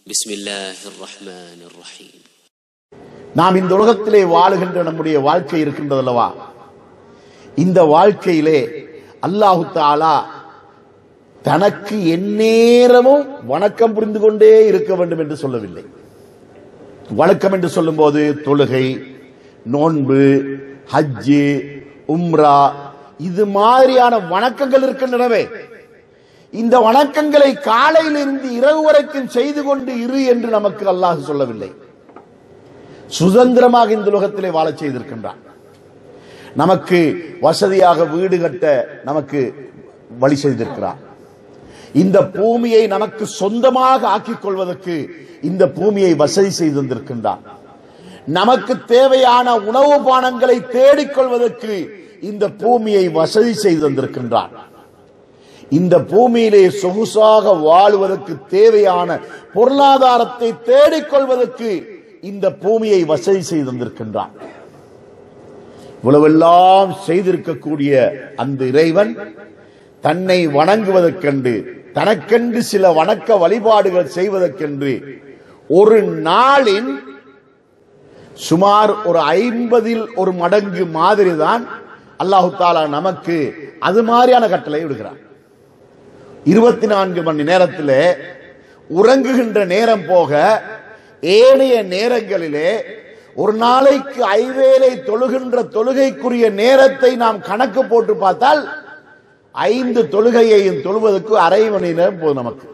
بسم الله الرحمن الرحيم நாம் இந்த உலகத்திலே வாழுகின்ற நம்முடைய வாழ்க்கை இருக்கின்றதல்லவா இந்த வாழ்க்கையிலே அல்லாஹு தாலா தனக்கு எந்நேரமும் வணக்கம் புரிந்து கொண்டே இருக்க வேண்டும் என்று சொல்லவில்லை வணக்கம் என்று சொல்லும்போது தொழுகை நோன்பு ஹஜ்ஜு உம்ரா இது மாதிரியான வணக்கங்கள் இருக்கின்றனவே இந்த வணக்கங்களை காலையிலிருந்து இரவு வரைக்கும் செய்து கொண்டு இரு என்று நமக்கு அல்லாஹ் சொல்லவில்லை சுதந்திரமாக இந்த உலகத்திலே வாழச் செய்திருக்கின்றான் நமக்கு வசதியாக வீடு கட்ட நமக்கு வழி செய்திருக்கிறான் இந்த பூமியை நமக்கு சொந்தமாக ஆக்கிக் கொள்வதற்கு இந்த பூமியை வசதி செய்து தந்திருக்கின்றான் நமக்கு தேவையான உணவு பானங்களை தேடிக்கொள்வதற்கு இந்த பூமியை வசதி செய்து தந்திருக்கின்றான் இந்த பூமியிலே சொகுசாக வாழுவதற்கு தேவையான பொருளாதாரத்தை தேடிக்கொள்வதற்கு இந்த பூமியை வசதி செய்து தந்திருக்கின்றான் இவ்வளவெல்லாம் செய்திருக்கக்கூடிய அந்த இறைவன் தன்னை வணங்குவதற்கென்று தனக்கென்று சில வணக்க வழிபாடுகள் செய்வதற்கென்று ஒரு நாளின் சுமார் ஒரு ஐம்பதில் ஒரு மடங்கு மாதிரி தான் அல்லாஹு தாலா நமக்கு அது மாதிரியான கட்டளை விடுகிறான் இருபத்தி நான்கு மணி நேரத்தில் உறங்குகின்ற நேரம் போக ஏனைய நேரங்களிலே ஒரு நாளைக்கு ஐவேளை தொழுகின்ற தொழுகைக்குரிய நேரத்தை நாம் கணக்கு போட்டு பார்த்தால் ஐந்து தொழுகையையும் தொழுவதற்கு அரை மணி நேரம் போதும் நமக்கு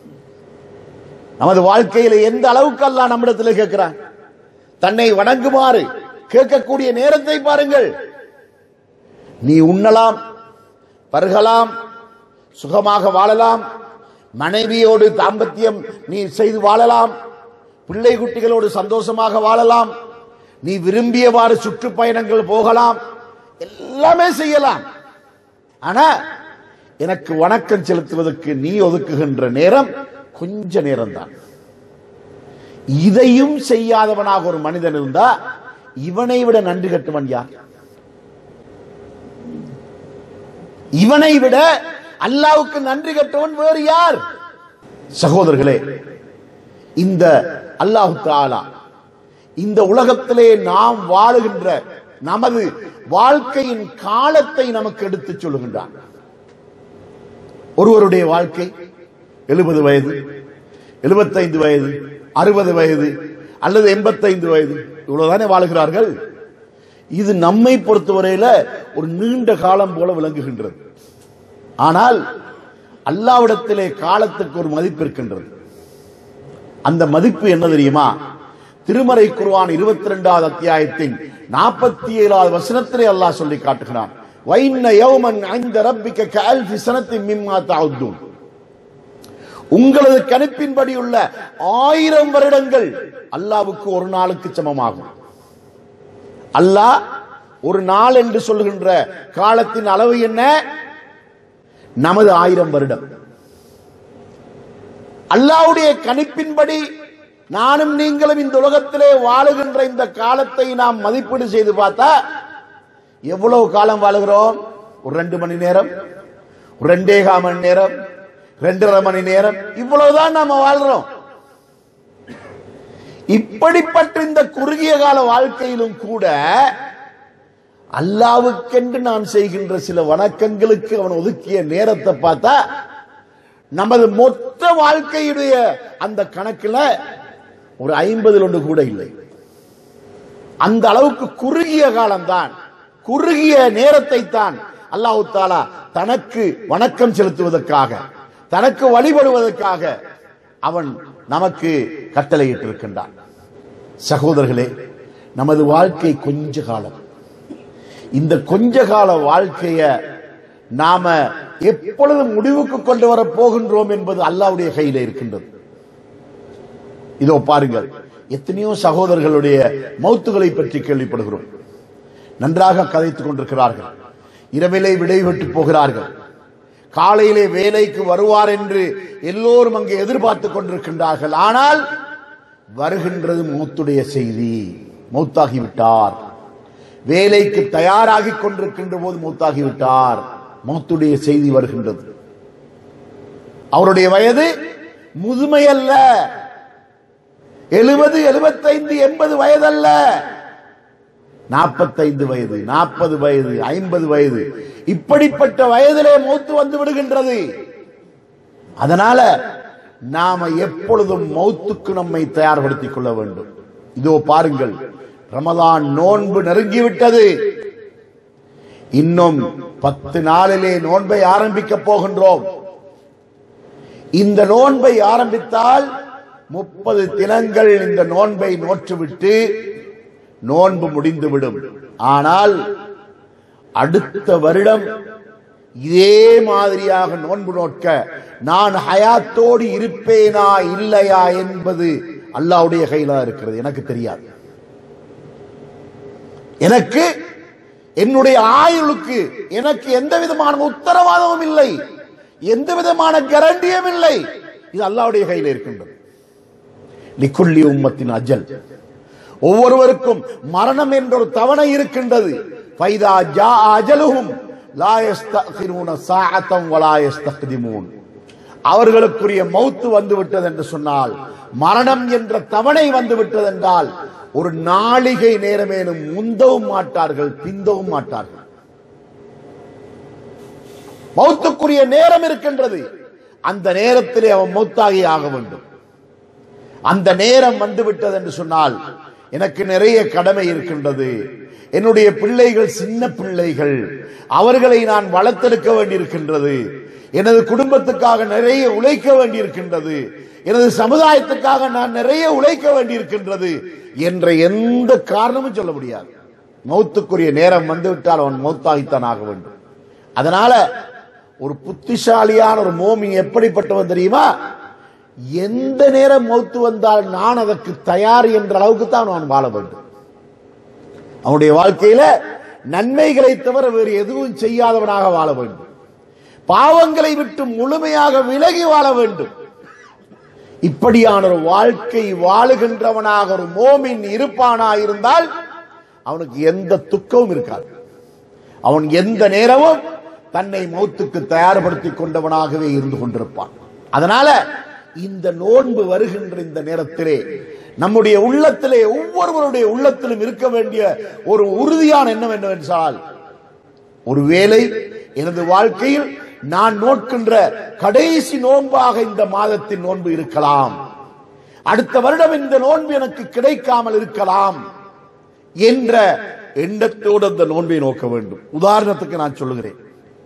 நமது வாழ்க்கையில எந்த அளவுக்கு அல்லாஹ் நம்மிடத்தில் கேட்கிறான் தன்னை வணங்குமாறு கேட்கக்கூடிய நேரத்தை பாருங்கள் நீ உண்ணலாம் பருகலாம் சுகமாக வாழலாம் மனைவியோடு தாம்பத்தியம் நீ செய்து வாழலாம் பிள்ளை குட்டிகளோடு சந்தோஷமாக வாழலாம் நீ விரும்பியவாறு சுற்றுப்பயணங்கள் போகலாம் எல்லாமே செய்யலாம் ஆனா எனக்கு வணக்கம் செலுத்துவதற்கு நீ ஒதுக்குகின்ற நேரம் கொஞ்ச நேரம்தான் இதையும் செய்யாதவனாக ஒரு மனிதன் இருந்தா இவனை விட நன்றி கட்டுவன் யார் இவனை விட அல்லாவுக்கு நன்றி கட்டவன் வேறு யார் சகோதரர்களே இந்த அல்லாஹு தாலா இந்த உலகத்திலே நாம் வாழுகின்ற நமது வாழ்க்கையின் காலத்தை நமக்கு எடுத்துச் சொல்லுகின்றான் ஒருவருடைய வாழ்க்கை எழுபது வயது எழுபத்தைந்து வயது அறுபது வயது அல்லது எண்பத்தைந்து வயது இவ்வளவுதானே வாழுகிறார்கள் இது நம்மை பொறுத்தவரையில ஒரு நீண்ட காலம் போல விளங்குகின்றது ஆனால் அல்லாவிடத்திலே காலத்துக்கு ஒரு மதிப்பு இருக்கின்றது அந்த மதிப்பு என்ன தெரியுமா திருமறை குர்ஆன் இருபத்தி இரண்டாவது அத்தியாயத்தின் நாற்பத்தி ஏழாவது வசனத்திலே அல்லாஹ் சொல்லி காட்டுகிறான் வைன்ன யௌமன் ஐந்த ரப்பிக்க கல்ஃபி சனத்தின் மிம்மா தஅதுன் உங்களது கணிப்பின்படி உள்ள ஆயிரம் வருடங்கள் அல்லாவுக்கு ஒரு நாளுக்கு சமமாகும் அல்லாஹ் ஒரு நாள் என்று சொல்கின்ற காலத்தின் அளவு என்ன நமது ஆயிரம் வருடம் அல்லாவுடைய கணிப்பின்படி நானும் நீங்களும் இந்த உலகத்திலே வாழுகின்ற இந்த காலத்தை நாம் மதிப்பீடு செய்து பார்த்தா எவ்வளவு காலம் வாழுகிறோம் ஒரு ரெண்டு மணி நேரம் ஒரு ரெண்டே கால் மணி நேரம் ரெண்டரை மணி நேரம் இவ்வளவுதான் நாம வாழ்றோம் இப்படிப்பட்ட இந்த குறுகிய கால வாழ்க்கையிலும் கூட அல்லாவுக்கென்று நாம் செய்கின்ற சில வணக்கங்களுக்கு அவன் ஒதுக்கிய நேரத்தை பார்த்தா நமது மொத்த வாழ்க்கையுடைய அந்த கணக்கில் ஒரு ஐம்பதில் ஒன்று கூட இல்லை அந்த அளவுக்கு குறுகிய காலம்தான் குறுகிய நேரத்தை தான் அல்லாஹு தாலா தனக்கு வணக்கம் செலுத்துவதற்காக தனக்கு வழிபடுவதற்காக அவன் நமக்கு கட்டளையிட்டிருக்கின்றான் சகோதரர்களே நமது வாழ்க்கை கொஞ்ச காலம் இந்த கொஞ்ச கால வாழ்க்கைய நாம எப்பொழுது முடிவுக்கு கொண்டு வர போகின்றோம் என்பது அல்லாவுடைய கையில இருக்கின்றது இதோ பாருங்கள் எத்தனையோ சகோதரர்களுடைய மௌத்துகளை பற்றி கேள்விப்படுகிறோம் நன்றாக கதைத்துக் கொண்டிருக்கிறார்கள் இரவிலே விடைபெற்று போகிறார்கள் காலையிலே வேலைக்கு வருவார் என்று எல்லோரும் அங்கே எதிர்பார்த்துக் கொண்டிருக்கின்றார்கள் ஆனால் வருகின்றது மௌத்துடைய செய்தி மௌத்தாகிவிட்டார் வேலைக்கு தயாராகி கொண்டிருக்கின்ற போது மூத்தாகிவிட்டார் மௌத்துடைய செய்தி வருகின்றது அவருடைய வயது முதுமை அல்ல எழுபது எழுபத்தைந்து எண்பது வயதல்ல நாற்பத்தைந்து வயது நாற்பது வயது ஐம்பது வயது இப்படிப்பட்ட வயதிலே மௌத்து வந்து விடுகின்றது அதனால நாம எப்பொழுதும் மௌத்துக்கு நம்மை தயார்படுத்திக் கொள்ள வேண்டும் இதோ பாருங்கள் ரமலான் நோன்பு நெருங்கிவிட்டது இன்னும் பத்து நாளிலே நோன்பை ஆரம்பிக்க போகின்றோம் இந்த நோன்பை ஆரம்பித்தால் முப்பது தினங்கள் இந்த நோன்பை நோற்றுவிட்டு நோன்பு முடிந்துவிடும் ஆனால் அடுத்த வருடம் இதே மாதிரியாக நோன்பு நோட்க நான் ஹயாத்தோடு இருப்பேனா இல்லையா என்பது அல்லாவுடைய கையில இருக்கிறது எனக்கு தெரியாது எனக்கு என்னுடைய ஆயுளுக்கு எனக்கு எந்த விதமான உத்தரவாதமும் இல்லை எந்த விதமான கேரண்டியும் இல்லை இது அல்லாவுடைய கையில் இருக்கின்றது லிக்குள்ளி உம்மத்தின் அஜல் ஒவ்வொருவருக்கும் மரணம் என்ற ஒரு தவணை இருக்கின்றது ஃபைதா ஜா அஜலுஹும் லா யஸ்தகிரூன சாஅத்தம் வலா யஸ்தக்திமூன் அவர்களுக்குரிய மௌத்து வந்து விட்டது என்று சொன்னால் மரணம் என்ற தவணை வந்து விட்டது என்றால் ஒரு நாளிகை நேரமேனும் முந்தவும் மாட்டார்கள் பிந்தவும் மாட்டார்கள் மௌத்துக்குரிய நேரம் இருக்கின்றது அந்த நேரத்திலே அவன் மௌத்தாகி ஆக வேண்டும் அந்த நேரம் வந்துவிட்டது என்று சொன்னால் எனக்கு நிறைய கடமை இருக்கின்றது என்னுடைய பிள்ளைகள் சின்ன பிள்ளைகள் அவர்களை நான் வளர்த்தெடுக்க வேண்டியிருக்கின்றது எனது குடும்பத்துக்காக நிறைய உழைக்க வேண்டியிருக்கின்றது எனது சமுதாயத்துக்காக நான் நிறைய உழைக்க வேண்டியிருக்கின்றது என்ற எந்த காரணமும் சொல்ல முடியாது மௌத்துக்குரிய நேரம் வந்துவிட்டால் அவன் மௌத்தாகித்தான் ஆக வேண்டும் அதனால ஒரு புத்திசாலியான ஒரு மோமி எப்படிப்பட்டவன் தெரியுமா எந்த நேரம் மௌத்து வந்தால் நான் அதற்கு தயார் என்ற அளவுக்கு தான் அவன் வாழ வேண்டும் அவனுடைய வாழ்க்கையில நன்மைகளை தவிர வேறு எதுவும் செய்யாதவனாக வாழ வேண்டும் பாவங்களை விட்டு முழுமையாக விலகி வாழ வேண்டும் இப்படியான ஒரு வாழ்க்கை வாழுகின்றவனாக ஒரு மோமின் இருப்பானா இருந்தால் அவனுக்கு எந்த துக்கமும் இருக்காது அவன் எந்த நேரமும் தன்னை மௌத்துக்கு தயார்படுத்திக் கொண்டவனாகவே இருந்து கொண்டிருப்பான் அதனால இந்த நோன்பு வருகின்ற இந்த நேரத்திலே நம்முடைய உள்ளத்திலே ஒவ்வொருவருடைய உள்ளத்திலும் இருக்க வேண்டிய ஒரு உறுதியான எண்ணம் என்னவென்றால் ஒருவேளை எனது வாழ்க்கையில் நான் நோட்கின்ற கடைசி நோன்பாக இந்த மாதத்தின் நோன்பு இருக்கலாம் அடுத்த வருடம் இந்த நோன்பு எனக்கு கிடைக்காமல் இருக்கலாம் என்ற எண்ணத்தோடு அந்த நோன்பை நோக்க வேண்டும் உதாரணத்துக்கு நான் சொல்லுகிறேன்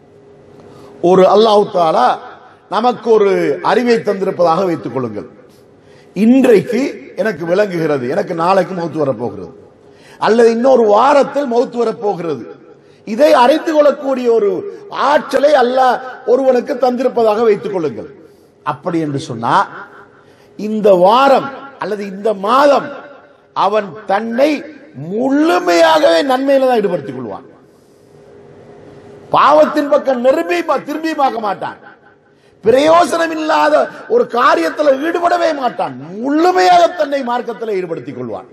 ஒரு அல்லாஹ் தாலா நமக்கு ஒரு அறிவை தந்திருப்பதாக வைத்துக் கொள்ளுங்கள் இன்றைக்கு எனக்கு விளங்குகிறது எனக்கு நாளைக்கு மௌத்து வரப்போகிறது அல்லது இன்னொரு வாரத்தில் மௌத்து வரப்போகிறது இதை அறிந்து கொள்ளக்கூடிய ஒரு ஆற்றலை அல்லாஹ் ஒருவனுக்கு தந்திருப்பதாக வைத்துக் கொள்ளுங்கள் அப்படி என்று சொன்னா இந்த வாரம் அல்லது இந்த மாதம் அவன் தன்னை முழுமையாகவே நன்மையில தான் ஈடுபடுத்திக் கொள்வான் பாவத்தின் பக்கம் நெரும்பி திரும்பி பார்க்க மாட்டான் பிரயோசனம் இல்லாத ஒரு காரியத்தில் ஈடுபடவே மாட்டான் முழுமையாக தன்னை மார்க்கத்தில் ஈடுபடுத்திக் கொள்வான்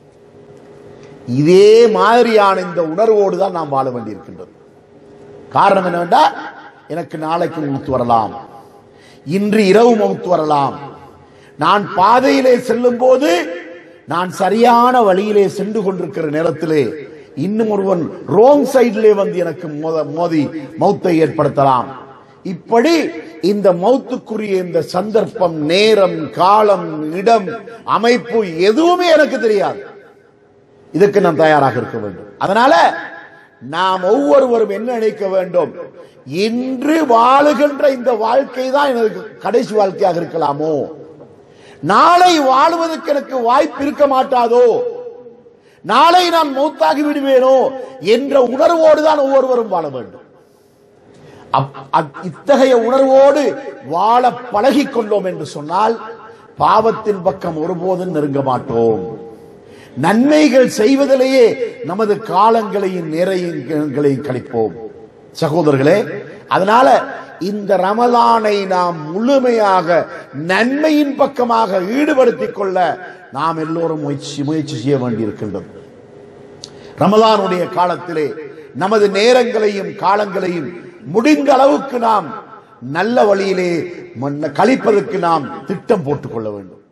இதே மாதிரியான இந்த உணர்வோடு தான் நாம் வாழ வேண்டியிருக்கின்றது காரணம் என்னவென்றா எனக்கு நாளைக்கு மவுத்து வரலாம் இன்று இரவு மவுத்து வரலாம் நான் பாதையிலே செல்லும் போது நான் சரியான வழியிலே சென்று கொண்டிருக்கிற நேரத்திலே இன்னும் ஒருவன் ரோங் சைடிலே வந்து எனக்கு மோத- மோதி மௌத்தை ஏற்படுத்தலாம் இப்படி இந்த மௌத்துக்குரிய இந்த சந்தர்ப்பம் நேரம் காலம் இடம் அமைப்பு எதுவுமே எனக்கு தெரியாது இதற்கு நான் தயாராக இருக்க வேண்டும் அதனால நாம் ஒவ்வொருவரும் என்ன நினைக்க வேண்டும் இன்று வாழுகின்ற இந்த வாழ்க்கை தான் எனக்கு கடைசி வாழ்க்கையாக இருக்கலாமோ நாளை வாழுவதற்கு எனக்கு வாய்ப்பு இருக்க மாட்டாதோ நாளை நான் மூத்தாகி விடுவேனோ என்ற உணர்வோடு தான் ஒவ்வொருவரும் வாழ வேண்டும் அப்- அத்- இத்தகைய உணர்வோடு வாழ பழகிக் கொண்டோம் என்று சொன்னால் பாவத்தின் பக்கம் ஒருபோதும் நெருங்க மாட்டோம் நன்மைகள் செய்வதிலேயே நமது காலங்களையும் நேரையும் கழிப்போம் சகோதரர்களே அதனால இந்த ரமலானை நாம் முழுமையாக நன்மையின் பக்கமாக ஈடுபடுத்திக் கொள்ள நாம் எல்லோரும் முயற்சி முயற்சி செய்ய வேண்டியிருக்கின்றது ரமலானுடைய காலத்திலே நமது நேரங்களையும் காலங்களையும் முடிந்த அளவுக்கு நாம் நல்ல வழியிலே மன்ன- கழிப்பதற்கு நாம் திட்டம் போட்டுக் கொள்ள வேண்டும்